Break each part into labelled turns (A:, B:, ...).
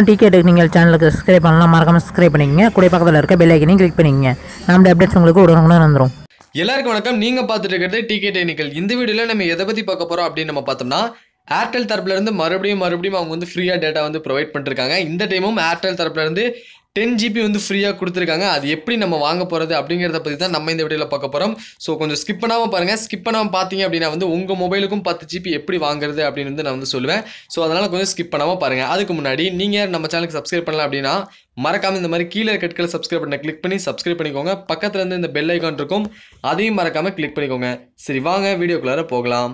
A: ticket நீங்கள் சேனலுக்கு subscribe பண்ணலாம் மறக்காம சப்ஸ்கிரைப் பண்ணிக்கங்க கூட பக்கத்தில் இருக்க பெல் ஐக்கனையும் கிளிக் பண்ணிக்கங்க நம்மளோட அப்டேட்ஸ் உங்களுக்கு உடனுக்குடன் வந்துடும்
B: எல்லாருக்கும் வணக்கம் நீங்க பார்த்துட்டு இருக்கிறது டிக்கெட் டெக்னிக்கல் இந்த வீடியோல நம்ம எதை பத்தி பார்க்க போறோம் அப்படின்னு நம்ம பார்த்தோம்னா ஏர்டெல் தரப்புல இருந்து மறுபடியும் மறுபடியும் அவங்க வந்து ஃப்ரீயா டேட்டா வந்து ப்ரொவைட் பண்ணிருக்காங்க இந்த டைமும் ஏர்டெல் தரப்புல இருந்து டென் ஜிபி வந்து ஃப்ரீயாக கொடுத்துருக்காங்க அது எப்படி நம்ம வாங்க போகிறது அப்படிங்கிறத பற்றி தான் நம்ம இந்த வீடியோவில் பார்க்க போகிறோம் ஸோ கொஞ்சம் ஸ்கிப் பண்ணாமல் பாருங்கள் ஸ்கிப் பண்ணாமல் பார்த்தீங்க அப்படின்னா வந்து உங்கள் மொபைலுக்கும் பத்து ஜிபி எப்படி வாங்குறது அப்படின்னு வந்து நான் வந்து சொல்லுவேன் ஸோ அதனால் கொஞ்சம் ஸ்கிப் பண்ணாமல் பாருங்கள் அதுக்கு முன்னாடி நீங்கள் நம்ம சேனலுக்கு சப்ஸ்கிரைப் பண்ணலாம் அப்படின்னா மறக்காமல் இந்த மாதிரி கீழே கட்களை சப்ஸ்கிரைப் பண்ண கிளிக் பண்ணி சப்ஸ்கிரைப் பண்ணிக்கோங்க பக்கத்தில் இருந்து இந்த பெல் ஐக்கான் இருக்கும் அதையும் மறக்காமல் கிளிக் பண்ணிக்கோங்க சரி வாங்க வீடியோக்குள்ளார போகலாம்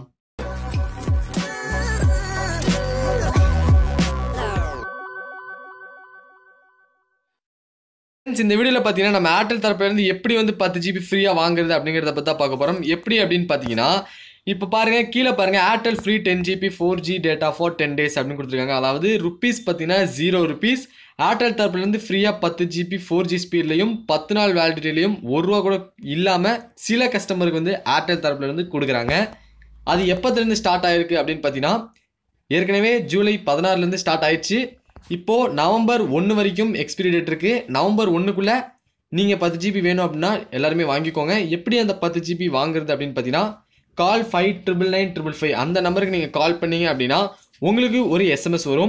B: Friends, இந்த வீடியோவில் பார்த்தீங்கன்னா நம்ம ஏர்டெல் தரப்புலேருந்து எப்படி வந்து பத்து ஜிபி ஃப்ரீயாக வாங்குறது அப்படிங்கிறத பற்றி தான் பார்க்க போகிறோம் எப்படி அப்படின்னு பார்த்தீங்கன்னா இப்போ பாருங்க கீழே பாருங்க Airtel free ten GB four G data for ten days அப்படின்னு கொடுத்துருக்காங்க அதாவது ருப்பீஸ் பார்த்தீங்கன்னா ஜீரோ ருபீஸ் ஏர்டெல் தரப்புலேருந்து ஃப்ரீயாக பத்து ஜிபி ஃபோர் ஜி ஸ்பீட்லையும் பத்து நாள் வேலிடிட்டிலையும் ஒரு ரூபா கூட இல்லாமல் சில கஸ்டமருக்கு வந்து ஏர்டெல் தரப்புலேருந்து கொடுக்குறாங்க அது எப்போத்துலேருந்து ஸ்டார்ட் ஆயிருக்கு அப்படின்னு பார்த்தீங்கன்னா ஏற்கனவே ஜூலை பதினாறுலேருந்து ஸ்டார்ட் ஆயிடுச்சு இப்போது நவம்பர் ஒன்று வரைக்கும் எக்ஸ்பிரி டேட் இருக்குது நவம்பர் ஒன்றுக்குள்ளே நீங்கள் பத்து ஜிபி வேணும் அப்படின்னா எல்லாருமே வாங்கிக்கோங்க எப்படி அந்த பத்து ஜிபி வாங்குறது அப்படின்னு பார்த்தீங்கன்னா call five triple nine triple five அந்த நம்பருக்கு நீங்கள் கால் பண்ணீங்க அப்படின்னா உங்களுக்கு ஒரு எஸ்எம்எஸ் வரும்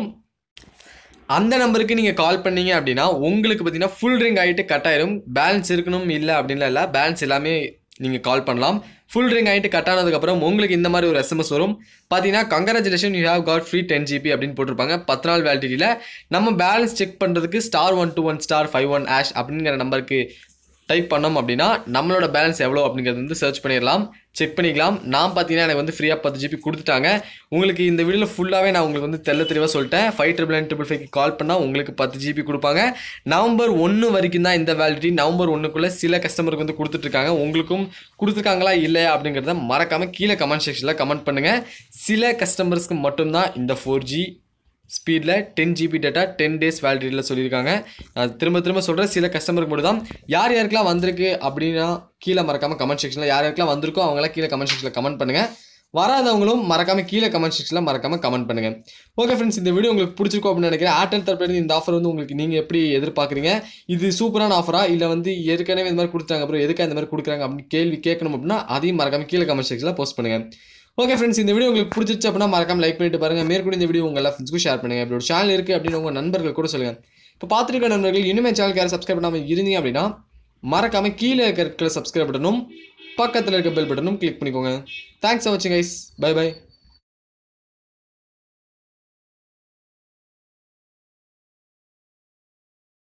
B: அந்த நம்பருக்கு நீங்கள் கால் பண்ணீங்க அப்படின்னா உங்களுக்கு பார்த்தீங்கன்னா ஃபுல் ரிங் ஆகிட்டு கட் ஆயிரும் பேலன்ஸ் இருக்கணும் இல்லை அப்படின்லாம் இல்லை பேலன்ஸ் எல்லாமே நீங்கள் கால் பண்ணலாம் ஃபுல் ரிங் ஆகிட்டு கட் ஆனதுக்கப்புறம் உங்களுக்கு இந்த மாதிரி ஒரு எஸ்எம்எஸ் வரும் பார்த்தீங்கன்னா congratulation you have got free ten GB அப்படின்னு போட்டிருப்பாங்க பத்து நாள் வேலிடிட்டியில் நம்ம பேலன்ஸ் செக் பண்ணுறதுக்கு star one two one star five one hash அப்படிங்கிற நம்பருக்கு டைப் பண்ணோம் அப்படின்னா நம்மளோட பேலன்ஸ் எவ்வளோ அப்படிங்கிறது வந்து சர்ச் பண்ணிடலாம் செக் பண்ணிக்கலாம் நான் பார்த்தீங்கன்னா எனக்கு வந்து ஃப்ரீயாக பத்து ஜிபி கொடுத்துட்டாங்க உங்களுக்கு இந்த வீடியோவில் ஃபுல்லாகவே நான் உங்களுக்கு வந்து தெல்ல தெளிவாக சொல்லிட்டேன் ஃபைவ் ட்ரிபிள் நைன் ட்ரிபிள் ஃபைவ்க்கு கால் பண்ணால் உங்களுக்கு பத்து ஜிபி கொடுப்பாங்க நவம்பர் ஒன்று வரைக்கும் தான் இந்த வேலிடிட்டி நவம்பர் ஒன்றுக்குள்ளே சில கஸ்டமருக்கு வந்து கொடுத்துட்ருக்காங்க உங்களுக்கும் கொடுத்துருக்காங்களா இல்லையா அப்படிங்கிறத மறக்காமல் கீழே கமெண்ட் செக்ஷனில் கமெண்ட் பண்ணுங்கள் சில கஸ்டமர்ஸ்க்கு மட்டும்தான் இந்த ஃபோர் ஜி ஸ்பீடில் ten GB data ten days வேலிடிட்டியில் சொல்லியிருக்காங்க நான் திரும்ப திரும்ப சொல்கிறேன் சில கஸ்டமருக்கு மட்டும் தான் யார் யாருக்கெல்லாம் வந்திருக்கு அப்படின்னா கீழே மறக்காமல் கமெண்ட் செக்ஷனில் யார் யாருக்கெல்லாம் வந்திருக்கோ அவங்களாம் கீழே கமெண்ட் செக்ஷனில் கமெண்ட் பண்ணுங்கள் வராதவங்களும் மறக்காமல் கீழே கமெண்ட் செக்ஷனில் மறக்காமல் கமெண்ட் பண்ணுங்கள் ஓகே ஃப்ரெண்ட்ஸ் இந்த வீடியோ உங்களுக்கு பிடிச்சிருக்கும் அப்படின்னு நினைக்கிறேன் ஏர்டெல் தரப்புலேருந்து இந்த ஆஃபர் வந்து உங்களுக்கு நீங்கள் எப்படி எதிர்பார்க்குறீங்க இது சூப்பரான ஆஃபரா இல்லை வந்து ஏற்கனவே இந்த மாதிரி கொடுத்தாங்க அப்புறம் எதுக்காக இந்த மாதிரி கொடுக்குறாங்க அப்படின்னு கேள்வி கேட்கணும் அப்படின்னா அதையும் மறக்காமல் கீழே கமெண்ட் செக்ஷனில் போஸ்ட் பண்ணுங்கள் ஓகே ஃப்ரெண்ட்ஸ் இந்த வீடியோ உங்களுக்கு பிடிச்சிருச்சு அப்படின்னா மறக்காம லைக் பண்ணிட்டு பாருங்க மேற்கொண்டு இந்த வீடியோ உங்க எல்லா ஃப்ரெண்ட்ஸ்க்கும் ஷேர் பண்ணுங்க இப்படி ஒரு சேனல் இருக்கு அப்படின்னு உங்க நண்பர்கள் கூட சொல்லுங்க இப்போ பார்த்துருக்க நண்பர்கள் இனிமே சேனலுக்கு யாரும் சப்ஸ்கிரைப் பண்ணாமல் இருந்தீங்க அப்படின்னா மறக்காம கீழே இருக்கிற சப்ஸ்கிரைப் பட்டனும் பக்கத்தில் இருக்க பெல் பட்டனும் கிளிக் பண்ணிக்கோங்க தேங்க்ஸ் ஃபார் வாட்சிங் கைஸ் பை பை